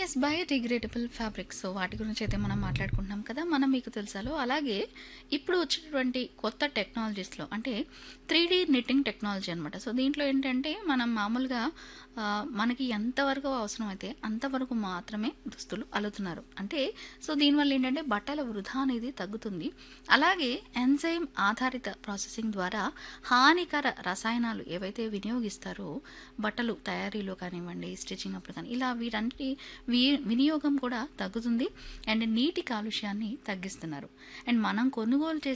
yes biodegradable fabrics so వాటి గురించి అయితే మనం మాట్లాడుకుంటున్నాం కదా మనం మీకు తెలుసాలో అలాగే ఇప్పుడు వచ్చినటువంటి కొత్త టెక్నాలజీస్లో అంటే త్రీ డీ నిట్టింగ్ టెక్నాలజీ అనమాట సో దీంట్లో ఏంటంటే మనం మామూలుగా ఆ, మనకి ఎంతవరకు అవసరం అయితే అంతవరకు మాత్రమే దుస్తులు అల్లుతున్నారు అంటే సో దీనివల్ల ఏంటంటే బట్టల వృధా అనేది తగ్గుతుంది అలాగే ఎంజైమ్ ఆధారిత ప్రాసెసింగ్ ద్వారా హానికర రసాయనాలు ఏవైతే వినియోగిస్తారో బట్టలు తయారీలో కానివ్వండి స్టిచ్చింగ్ అప్పుడు కానీ ఇలా వీటన్నిటి వి- వినియోగం కూడా తగ్గుతుంది అండ్ నీటి కాలుష్యాన్ని తగ్గిస్తున్నారు అండ్ మనం కొనుగోలు చేసే